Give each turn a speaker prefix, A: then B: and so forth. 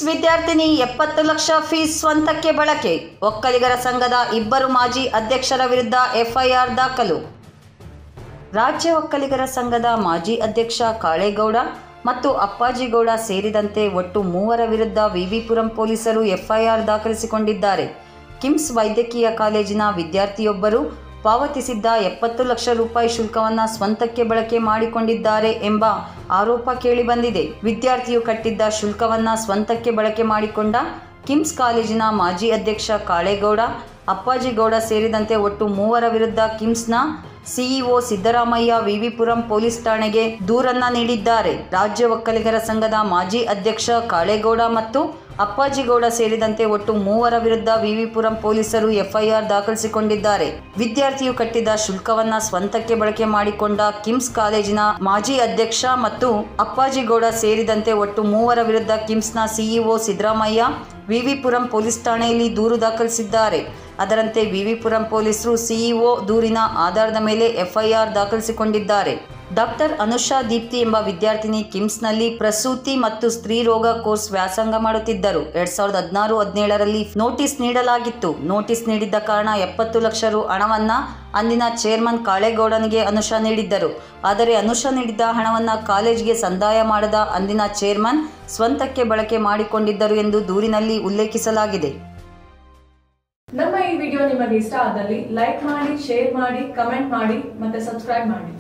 A: ವಿದ್ಯಾರ್ಥಿನಿ ಎಪ್ಪತ್ತು ಲಕ್ಷ ಫೀಸ್ ಸ್ವಂತಕ್ಕೆ ಬಳಕೆ ಒಕ್ಕಲಿಗರ ಸಂಘದ ಇಬ್ಬರು ಮಾಜಿ ಅಧ್ಯಕ್ಷರ ವಿರುದ್ಧ ಎಫ್ಐಆರ್ ದಾಖಲು ರಾಜ್ಯ ಒಕ್ಕಲಿಗರ ಸಂಘದ ಮಾಜಿ ಅಧ್ಯಕ್ಷ ಕಾಳೇಗೌಡ ಮತ್ತು ಅಪ್ಪಾಜಿಗೌಡ ಸೇರಿದಂತೆ ಒಟ್ಟು ಮೂವರ ವಿರುದ್ಧ ವಿವಿಪುರಂ ಪೊಲೀಸರು ಎಫ್ಐಆರ್ ದಾಖಲಿಸಿಕೊಂಡಿದ್ದಾರೆ ಕಿಮ್ಸ್ ವೈದ್ಯಕೀಯ ಕಾಲೇಜಿನ ವಿದ್ಯಾರ್ಥಿಯೊಬ್ಬರು ಪಾವತಿಸಿದ್ದ ಎಪ್ಪತ್ತು ಲಕ್ಷ ರೂಪಾಯಿ ಶುಲ್ಕವನ್ನು ಸ್ವಂತಕ್ಕೆ ಬಳಕೆ ಮಾಡಿಕೊಂಡಿದ್ದಾರೆ ಎಂಬ ಆರೋಪ ಕೇಳಿಬಂದಿದೆ ವಿದ್ಯಾರ್ಥಿಯು ಕಟ್ಟಿದ್ದ ಶುಲ್ಕವನ್ನು ಸ್ವಂತಕ್ಕೆ ಬಳಕೆ ಮಾಡಿಕೊಂಡ ಕಿಮ್ಸ್ ಕಾಲೇಜಿನ ಮಾಜಿ ಅಧ್ಯಕ್ಷ ಕಾಳೇಗೌಡ ಅಪ್ಪಾಜಿಗೌಡ ಸೇರಿದಂತೆ ಒಟ್ಟು ಮೂವರ ವಿರುದ್ಧ ಕಿಮ್ಸ್ನ ಸಿಇಒ ಸಿದ್ದರಾಮಯ್ಯ ವಿವಿಪುರಂ ಪೊಲೀಸ್ ಠಾಣೆಗೆ ದೂರನ್ನ ನೀಡಿದ್ದಾರೆ ರಾಜ್ಯ ಒಕ್ಕಲಿಗರ ಸಂಘದ ಮಾಜಿ ಅಧ್ಯಕ್ಷ ಕಾಳೇಗೌಡ ಮತ್ತು ಅಪ್ಪಾಜಿಗೌಡ ಸೇರಿದಂತೆ ಒಟ್ಟು ಮೂವರ ವಿರುದ್ಧ ವಿವಿಪುರಂ ಪೊಲೀಸರು ಎಫ್ಐಆರ್ ದಾಖಲಿಸಿಕೊಂಡಿದ್ದಾರೆ ವಿದ್ಯಾರ್ಥಿಯು ಕಟ್ಟಿದ ಶುಲ್ಕವನ್ನ ಸ್ವಂತಕ್ಕೆ ಬಳಕೆ ಮಾಡಿಕೊಂಡ ಕಿಮ್ಸ್ ಕಾಲೇಜಿನ ಮಾಜಿ ಅಧ್ಯಕ್ಷ ಮತ್ತು ಅಪ್ಪಾಜಿಗೌಡ ಸೇರಿದಂತೆ ಒಟ್ಟು ಮೂವರ ವಿರುದ್ಧ ಕಿಮ್ಸ್ನ ಸಿಇಒ ಸಿದ್ದರಾಮಯ್ಯ ವಿವಿಪುರಂ ಪೊಲೀಸ್ ಠಾಣೆಯಲ್ಲಿ ದೂರು ದಾಖಲಿಸಿದ್ದಾರೆ ಅದರಂತೆ ವಿವಿಪುರಂ ಪೊಲೀಸರು ಸಿಇಒ ದೂರಿನ ಆಧಾರದ ಮೇಲೆ ಎಫ್ಐಆರ್ ದಾಖಲಿಸಿಕೊಂಡಿದ್ದಾರೆ ಡಾಕ್ಟರ್ ಅನುಷಾ ದೀಪ್ತಿ ಎಂಬ ವಿದ್ಯಾರ್ಥಿನಿ ಕಿಮ್ಸ್ನಲ್ಲಿ ಪ್ರಸೂತಿ ಮತ್ತು ಸ್ತ್ರೀ ರೋಗ ಕೋರ್ಸ್ ವ್ಯಾಸಂಗ ಮಾಡುತ್ತಿದ್ದರು ಎರಡ್ ಸಾವಿರದ ಹದಿನಾರು ಹದಿನೇಳರಲ್ಲಿ ನೋಟಿಸ್ ನೀಡಲಾಗಿತ್ತು ನೋಟಿಸ್ ನೀಡಿದ್ದ ಕಾರಣ ಎಪ್ಪತ್ತು ಲಕ್ಷ ರು ಹಣವನ್ನ ಅಂದಿನ ಚೇರ್ಮನ್ ಕಾಳೇಗೌಡನಿಗೆ ಅನುಷಾ ನೀಡಿದ್ದರು ಆದರೆ ಅನುಷಾ ನೀಡಿದ್ದ ಹಣವನ್ನ ಕಾಲೇಜಿಗೆ ಸಂದಾಯ ಮಾಡದ ಅಂದಿನ ಚೇರ್ಮನ್ ಸ್ವಂತಕ್ಕೆ ಬಳಕೆ ಮಾಡಿಕೊಂಡಿದ್ದರು ಎಂದು ದೂರಿನಲ್ಲಿ ಉಲ್ಲೇಖಿಸಲಾಗಿದೆ
B: ನಮ್ಮ ಈ ವಿಡಿಯೋ ನಿಮಗೆ ಇಷ್ಟ ಆದಲ್ಲಿ ಲೈಕ್ ಮಾಡಿ ಶೇರ್ ಮಾಡಿ ಕಮೆಂಟ್ ಮಾಡಿ ಮತ್ತೆ ಸಬ್ಸ್ಕ್ರೈಬ್ ಮಾಡಿ